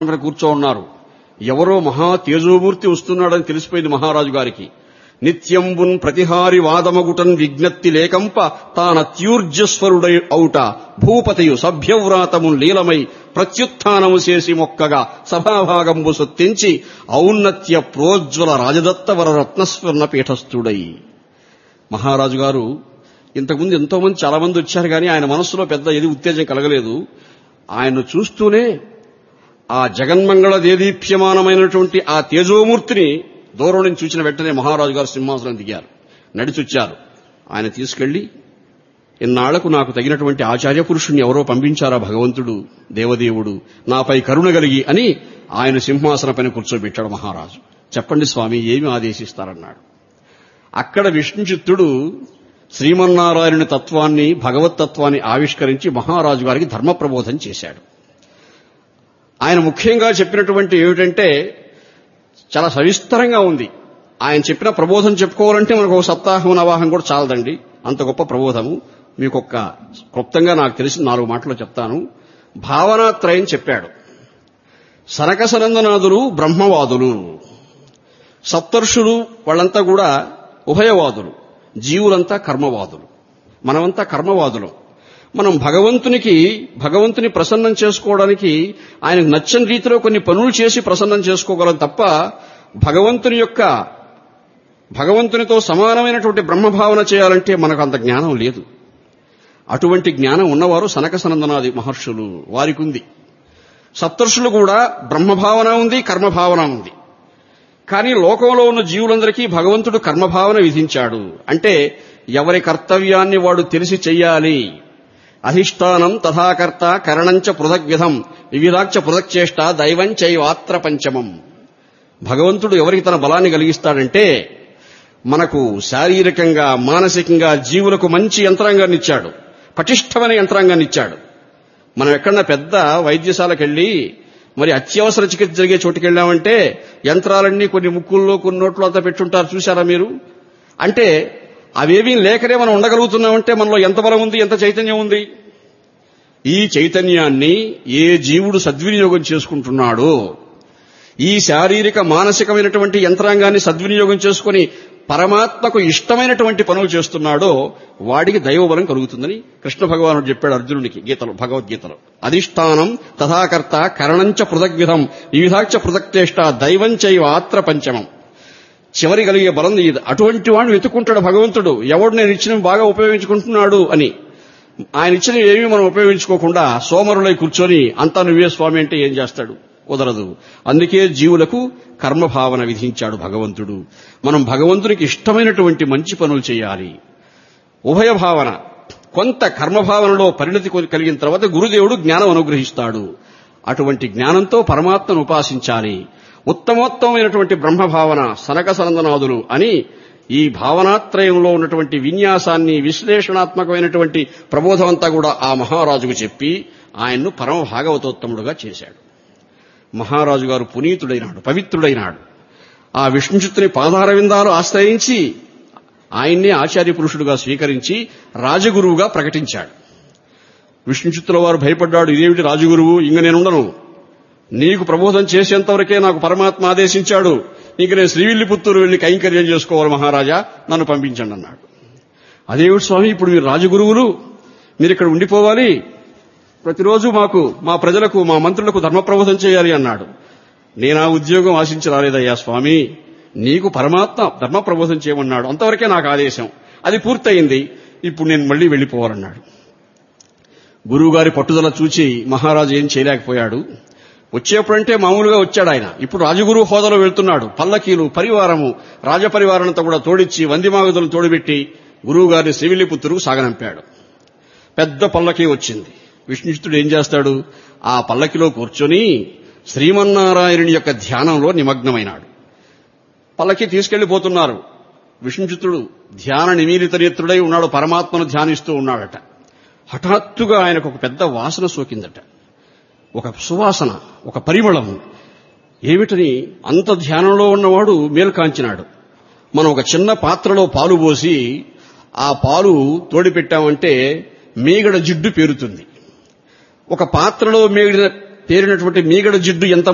అక్కడ కూర్చో ఉన్నారు ఎవరో మహా తేజోమూర్తి వస్తున్నాడని తెలిసిపోయింది మహారాజు గారికి నిత్యంబున్ ప్రతిహారి వాదమగుటన్ విజ్ఞప్తి లేకంప తానత్యూర్జస్వరుడై ఔట భూపతియు సభ్యవ్రాతము లీలమై ప్రత్యుత్నము చేసి మొక్కగా సభాభాగంబు సొత్తించి ఔన్నత్య ప్రోజ్వల రాజదత్తవర రత్నస్వర్ణ పీఠస్థుడై మహారాజు గారు ఇంతకుముందు ఎంతో మంది చాలా మంది వచ్చారు కానీ ఆయన మనస్సులో పెద్ద ఏది ఉత్తేజం కలగలేదు ఆయన్ను చూస్తూనే ఆ జగన్మంగళ దేదీప్యమానమైనటువంటి ఆ తేజోమూర్తిని దూరం నుంచి చూసిన వెంటనే మహారాజు గారు సింహాసనం దిగారు నడిచొచ్చారు ఆయన తీసుకెళ్లి ఇన్నాళ్లకు నాకు తగినటువంటి ఆచార్య పురుషుణ్ణి ఎవరో పంపించారా భగవంతుడు దేవదేవుడు నాపై కరుణ కలిగి అని ఆయన సింహాసన పైన కూర్చోబెట్టాడు మహారాజు చెప్పండి స్వామి ఏమి ఆదేశిస్తారన్నాడు అక్కడ విష్ణుచిత్తుడు శ్రీమన్నారాయణుని తత్వాన్ని భగవత్ తత్వాన్ని ఆవిష్కరించి మహారాజు గారికి ధర్మ ప్రబోధం చేశాడు ఆయన ముఖ్యంగా చెప్పినటువంటి ఏమిటంటే చాలా సవిస్తరంగా ఉంది ఆయన చెప్పిన ప్రబోధం చెప్పుకోవాలంటే మనకు ఒక సప్తాహం నవాహం కూడా చాలదండి అంత గొప్ప ప్రబోధము మీకు ఒక్క క్లుప్తంగా నాకు తెలిసిన నాలుగు మాటలు చెప్తాను భావనాత్రయం చెప్పాడు సనక సనందనాథులు బ్రహ్మవాదులు సప్తర్షులు వాళ్ళంతా కూడా ఉభయవాదులు జీవులంతా కర్మవాదులు మనమంతా కర్మవాదులం మనం భగవంతునికి భగవంతుని ప్రసన్నం చేసుకోవడానికి ఆయనకు నచ్చని రీతిలో కొన్ని పనులు చేసి ప్రసన్నం చేసుకోగలం తప్ప భగవంతుని యొక్క భగవంతునితో సమానమైనటువంటి బ్రహ్మభావన చేయాలంటే మనకు అంత జ్ఞానం లేదు అటువంటి జ్ఞానం ఉన్నవారు సనక సనందనాది మహర్షులు వారికి ఉంది సప్తర్షులు కూడా బ్రహ్మభావన ఉంది కర్మభావన ఉంది కానీ లోకంలో ఉన్న జీవులందరికీ భగవంతుడు కర్మభావన విధించాడు అంటే ఎవరి కర్తవ్యాన్ని వాడు తెలిసి చెయ్యాలి అధిష్టానం తథాకర్త కరణంచ పృథగ్విధం వివిధాక్ష పృథక్చేష్ట దైవం చైవాత్ర పంచమం భగవంతుడు ఎవరికి తన బలాన్ని కలిగిస్తాడంటే మనకు శారీరకంగా మానసికంగా జీవులకు మంచి యంత్రాంగాన్ని ఇచ్చాడు పటిష్టమైన యంత్రాంగాన్ని ఇచ్చాడు మనం ఎక్కడన్నా పెద్ద వైద్యశాలకు వెళ్ళి మరి అత్యవసర చికిత్స జరిగే చోటుకి వెళ్ళామంటే యంత్రాలన్నీ కొన్ని ముక్కుల్లో కొన్ని నోట్లో అంతా పెట్టుంటారు చూశారా మీరు అంటే అవేమీ లేకనే మనం ఉండగలుగుతున్నామంటే మనలో ఎంత బలం ఉంది ఎంత చైతన్యం ఉంది ఈ చైతన్యాన్ని ఏ జీవుడు సద్వినియోగం చేసుకుంటున్నాడో ఈ శారీరక మానసికమైనటువంటి యంత్రాంగాన్ని సద్వినియోగం చేసుకుని పరమాత్మకు ఇష్టమైనటువంటి పనులు చేస్తున్నాడో వాడికి దైవబలం కలుగుతుందని కృష్ణ భగవానుడు చెప్పాడు అర్జునుడికి గీతలో భగవద్గీతలో అధిష్టానం తథాకర్త కరణంచ పృథగ్విధం వివిధాక్ష పృథక్చేష్ట దైవం చైవ ఆత్ర పంచమం చివరి కలిగే బలం ఇది అటువంటి వాడిని వెతుక్కుంటాడు భగవంతుడు ఎవడు నేను ఇచ్చిన బాగా ఉపయోగించుకుంటున్నాడు అని ఆయన ఇచ్చిన ఏమీ మనం ఉపయోగించుకోకుండా సోమరులై కూర్చొని అంతా నువ్వే స్వామి అంటే ఏం చేస్తాడు కుదరదు అందుకే జీవులకు కర్మభావన విధించాడు భగవంతుడు మనం భగవంతునికి ఇష్టమైనటువంటి మంచి పనులు చేయాలి ఉభయ భావన కొంత కర్మభావనలో పరిణతి కలిగిన తర్వాత గురుదేవుడు జ్ఞానం అనుగ్రహిస్తాడు అటువంటి జ్ఞానంతో పరమాత్మను ఉపాసించాలి ఉత్తమోత్తమైనటువంటి బ్రహ్మభావన సనక సనందనాదులు అని ఈ భావనాత్రయంలో ఉన్నటువంటి విన్యాసాన్ని విశ్లేషణాత్మకమైనటువంటి ప్రబోధమంతా కూడా ఆ మహారాజుకు చెప్పి ఆయన్ను పరమ భాగవతోత్తముడుగా చేశాడు మహారాజు గారు పునీతుడైనాడు పవిత్రుడైనాడు ఆ విష్ణుచిత్తుని పాదారవిందాలు ఆశ్రయించి ఆయన్నే ఆచార్య పురుషుడుగా స్వీకరించి రాజగురువుగా ప్రకటించాడు విష్ణుచిత్తుల వారు భయపడ్డాడు ఇదేమిటి రాజగురువు ఇంక నేనుండను నీకు ప్రబోధం చేసేంతవరకే నాకు పరమాత్మ ఆదేశించాడు ఇంక నేను శ్రీవిల్లిపుత్తూరు వెళ్లి కైంకర్యం చేసుకోవాలి మహారాజా నన్ను పంపించండి అన్నాడు అదేమిటి స్వామి ఇప్పుడు మీరు రాజగురువులు మీరు ఇక్కడ ఉండిపోవాలి ప్రతిరోజు మాకు మా ప్రజలకు మా మంత్రులకు ధర్మ ప్రబోధం చేయాలి అన్నాడు నేను ఆ ఉద్యోగం ఆశించి రాలేదయ్యా స్వామి నీకు పరమాత్మ ధర్మ ప్రబోధం చేయమన్నాడు అంతవరకే నాకు ఆదేశం అది పూర్తయింది ఇప్పుడు నేను మళ్లీ వెళ్లిపోవాలన్నాడు గురువుగారి పట్టుదల చూచి మహారాజు ఏం చేయలేకపోయాడు వచ్చేప్పుడంటే మామూలుగా వచ్చాడు ఆయన ఇప్పుడు రాజగురు హోదాలో వెళ్తున్నాడు పల్లకీలు పరివారము రాజపరివారంతో కూడా తోడిచ్చి వందిమాగదులు తోడిపెట్టి గురువుగారిని శ్రీవిల్లిపుత్రుకు సాగనంపాడు పెద్ద పల్లకీ వచ్చింది విష్ణుచిత్తుడు ఏం చేస్తాడు ఆ పల్లకిలో కూర్చొని శ్రీమన్నారాయణుని యొక్క ధ్యానంలో నిమగ్నమైనాడు పల్లకి తీసుకెళ్లిపోతున్నారు విష్ణుచిత్తుడు ధ్యాన నిమీలిత నేత్రుడై ఉన్నాడు పరమాత్మను ధ్యానిస్తూ ఉన్నాడట హఠాత్తుగా ఆయనకు ఒక పెద్ద వాసన సోకిందట ఒక సువాసన ఒక పరిమళం ఏమిటని అంత ధ్యానంలో ఉన్నవాడు మేల్కాంచినాడు మనం ఒక చిన్న పాత్రలో పాలు పోసి ఆ పాలు తోడిపెట్టామంటే మీగడ జిడ్డు పేరుతుంది ఒక పాత్రలో మేగిన పేరినటువంటి మీగడ జిడ్డు ఎంత